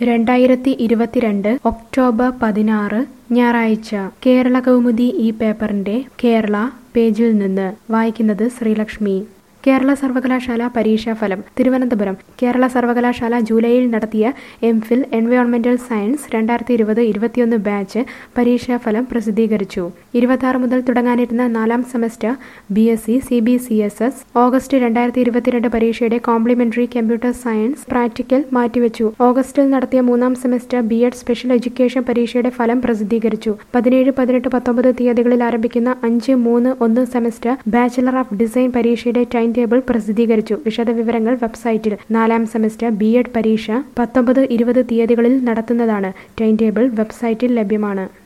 രണ്ടായിരത്തി ഇരുപത്തിരണ്ട് ഒക്ടോബർ പതിനാറ് ഞായറാഴ്ച കേരള കൗമുദി ഈ പേപ്പറിന്റെ കേരള പേജിൽ നിന്ന് വായിക്കുന്നത് ശ്രീലക്ഷ്മി കേരള സർവകലാശാല പരീക്ഷാഫലം തിരുവനന്തപുരം കേരള സർവകലാശാല ജൂലൈയിൽ നടത്തിയ എം ഫിൽ എൻവയോൺമെന്റൽ സയൻസ് രണ്ടായിരത്തി ഇരുപത് ഇരുപത്തിയൊന്ന് ബാച്ച് പരീക്ഷാഫലം പ്രസിദ്ധീകരിച്ചു ഇരുപത്തി മുതൽ തുടങ്ങാനിരുന്ന നാലാം semester B S C C B C S S August രണ്ടായിരത്തി ഇരുപത്തിരണ്ട് പരീക്ഷയുടെ കോംപ്ലിമെന്ററി കമ്പ്യൂട്ടർ സയൻസ് പ്രാക്ടിക്കൽ മാറ്റിവെച്ചു ഓഗസ്റ്റിൽ നടത്തിയ മൂന്നാം semester B Ed special education പരീക്ഷയുടെ ഫലം പ്രസിദ്ധീകരിച്ചു പതിനേഴ് പതിനെട്ട് പത്തൊമ്പത് തീയതികളിൽ ആരംഭിക്കുന്ന അഞ്ച് മൂന്ന് ഒന്ന് സെമസ്റ്റർ ബാച്ചിലർ ഓഫ് ഡിസൈൻ പരീക്ഷയുടെ ടൈം ടേബിൾ പ്രസിദ്ധീകരിച്ചു വിശദവിവരങ്ങൾ വെബ്സൈറ്റിൽ നാലാം സെമസ്റ്റർ ബി എഡ് പരീക്ഷ പത്തൊമ്പത് ഇരുപത് തീയതികളിൽ നടത്തുന്നതാണ് ടൈം ടേബിൾ വെബ്സൈറ്റിൽ ലഭ്യമാണ്